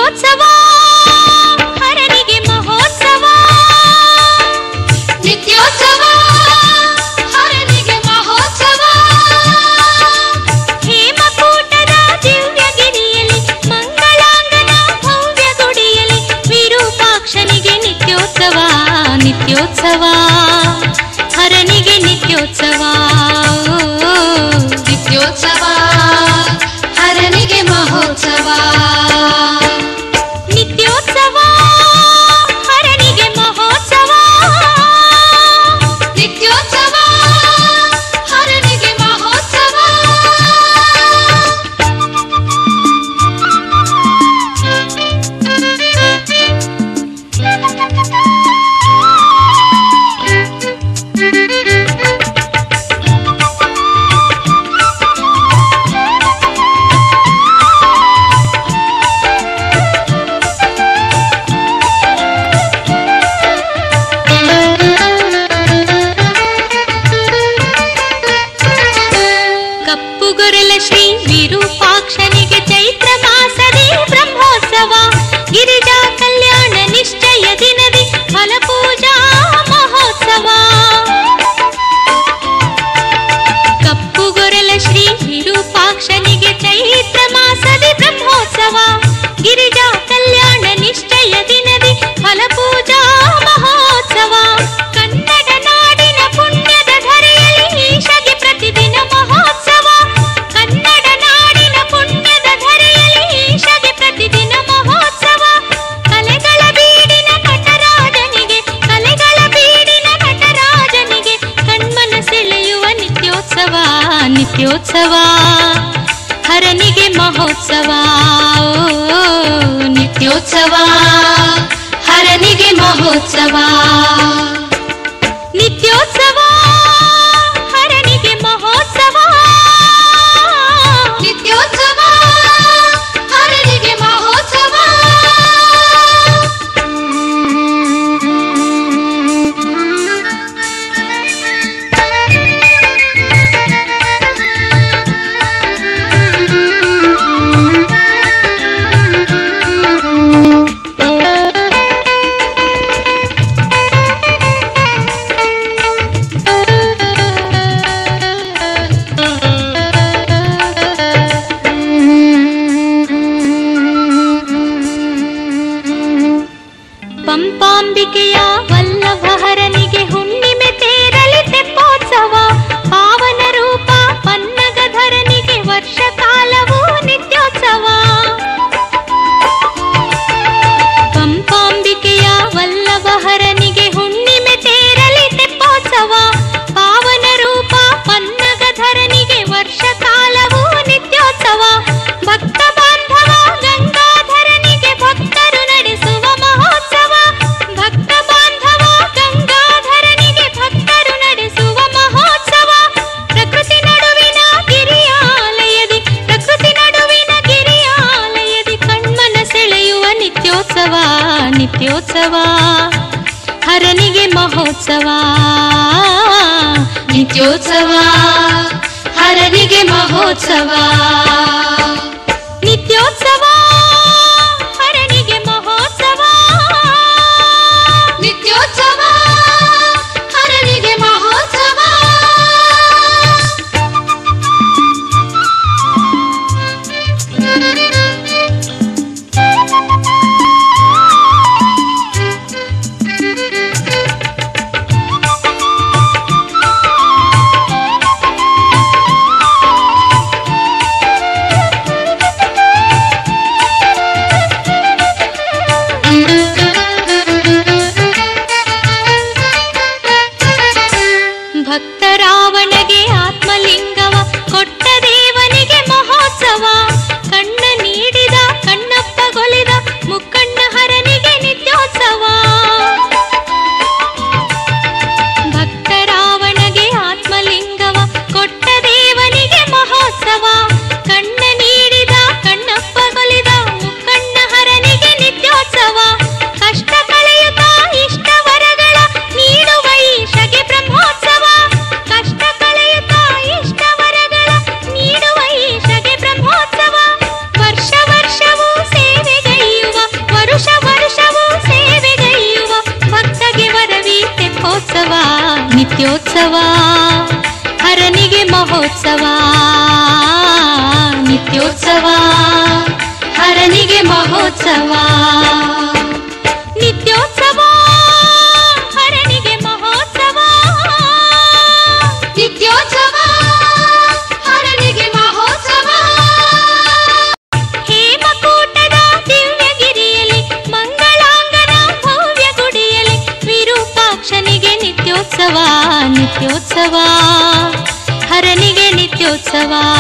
ನಿತ್ಯೋತ್ಸವ ಹರನಿಗೆ ಮಹೋತ್ಸವ ನಿತ್ಯೋತ್ಸವ ಹರನಿಗೆ ಮಹೋತ್ಸವ ಹೇಮಕೂಟದ ದಿವ್ಯಗಿರಿಯಲ್ಲಿ ಮಂಗಳಾಂಗನ ಭವ್ಯ ಗುಡಿಯಲ್ಲಿ ವಿರೂಪಾಕ್ಷನಿಗೆ ನಿತ್ಯೋತ್ಸವ ನಿತ್ಯೋತ್ಸವ ಹರನಿಗೆ ನಿತ್ಯೋತ್ಸವ ನಿತ್ಯೋತ್ಸವ ಹರನಿಗೆ ಮಹೋತ್ಸವ ನಿತ್ಯೋತ್ಸವ ಹರನಿಗೆ ಮಹೋತ್ಸವ ನಿತ್ಯೋತ್ಸವ ಹರನಿಗೆ ಮಹೋತ್ಸವ ಕಪ್ಪುಗೊರಲ ಶ್ರೀ ವಿರೂಪಾಕ್ಷನಿಗೆ ಚೈತ್ರ ಮಾಸದಿ ಬ್ರಹ್ಮೋತ್ಸವ ಗಿರಿಜಾ ಕಲ್ಯಾಣ ನಿಶ್ಚಯ ದಿನದಿ ಫಲಪೂಜಾ ಮಹೋತ್ಸವ ಕಪ್ಪುಗೊರಲ ಶ್ರೀ ವಿರೂಪಾಕ್ಷನಿಗೆ ಚೈತ್ರ ಮಾಸದಿ ಬ್ರಹ್ಮೋತ್ಸವ ಗಿರಿಜಾ ಕಲ್ಯಾಣ ನಿಶ್ಚಯ ದಿನದಿ ಫಲಪೂಜಾ ಮಹೋತ್ಸವ ಕನ್ನಡ ನಾಡಿನ ಪುಣ್ಯದ ಧರೆಯಲ್ಲಿ ಈಶಗೆ ಪ್ರತಿದಿನ ಮಹೋತ್ಸವ ಕನ್ನಡ ನಾಡಿನ ಪುಣ್ಯದ ಧರೆಯಲ್ಲಿ ಈಶಗೆ ಪ್ರತಿದಿನ ಮಹೋತ್ಸವ ಕಲೆಗಳ ಬೀಡಿನ ನಟರಾಜನಿಗೆ ಕಲೆಗಳ ಬೀಡಿನ ನಟರಾಜನಿಗೆ ಕಣ್ಮನ ಸೆಳೆಯುವ ನಿತ್ಯೋತ್ಸವ ನಿತ್ಯೋತ್ಸವ ಹರನಿಗೆ ಮಹೋತ್ಸವ ಓ, ನಿತ್ಯೋತ್ಸವ ಹರನಿಗೆ ಮಹೋತ್ಸವ ನಿತ್ಯೋತ್ಸವ ಹರನಿಗೆ ಮಹೋತ್ಸವ ನಿತ್ಯೋತ್ಸವ ಹರನಿಗೆ ಮಹೋತ್ಸವ ಪಂಪಾಂಬಿಕೆಯ ವಲ್ಲಭಹರನಿಗೆ ಹುಣ್ಣಿಮೆ ತೇರಲಿ ತೆಪ್ಪೋತ್ಸವ ಪಾವನ ರೂಪ ಪನ್ನಗಧರನಿಗೆ ವರ್ಷ ಕಾಲವೂ ನಿತ್ಯೋತ್ಸವ ಪಂಪಾಂಬಿಕೆಯ ವಲ್ಲಭಹರನಿಗೆ ಹುಣ್ಣಿಮೆ ತೇರಲಿ ತೆಪ್ಪೋತ್ಸವ ಪಾವನ ರೂಪ ಪನ್ನಗಧರನಿಗೆ ವರ್ಷ ಕಾಲವೂ ನಿತ್ಯೋತ್ಸವ ಭಕ್ತ ಬಾಂಧವ ಗಂಗಾಧರನಿಗೆ ಭಕ್ತರು ನಡೆಸುವ ಮಹೋತ್ಸವ ಭಕ್ತ ಬಾಂಧವ ಗಂಗಾಧರನಿಗೆ ಭಕ್ತರು ನಡೆಸುವ ಮಹೋತ್ಸವ ಪ್ರಕೃತಿ ನಡುವಿನ ಗಿರಿಯಾಲಯದಿ ಪ್ರಕೃತಿ ನಡುವಿನ ಗಿರಿಯಾಲಯದಿ ಕಣ್ಮನ ಸೆಳೆಯುವ ನಿತ್ಯೋತ್ಸವ ನಿತ್ಯೋತ್ಸವ ಹರನಿಗೆ ಮಹೋತ್ಸವ ನಿತ್ಯೋತ್ಸವ ಹರನಿಗೆ ಮಹೋತ್ಸವ ನಿತ್ಯೋತ್ಸವ ಹರನಿಗೆ ಮಹೋತ್ಸವ ನಿತ್ಯೋತ್ಸವ ಹರನಿಗೆ ಮಹೋತ್ಸವ ನಿತ್ಯೋತ್ಸವ ಹರನಿಗೆ ಮಹೋತ್ಸವ ನಿತ್ಯೋತ್ಸವ ಹರನಿಗೆ ಮಹೋತ್ಸವ ನಿತ್ಯೋತ್ಸವ ಹರನಿಗೆ ಮಹೋತ್ಸವ ನಿತ್ಯೋತ್ಸವ ಹರನಿಗೆ ಮಹೋತ್ಸವ ಹೇಮಕೂಟದ ದಿವ್ಯಗಿರಿಯಲ್ಲಿ ಮಂಗಳಾಂಗನ ಭವ್ಯ ಗುಡಿಯಲ್ಲಿ ವಿರೂಪಾಕ್ಷನಿಗೆ ನಿತ್ಯೋತ್ಸವ ನಿತ್ಯೋತ್ಸವ ಹರನಿಗೆ ನಿತ್ಯೋತ್ಸವ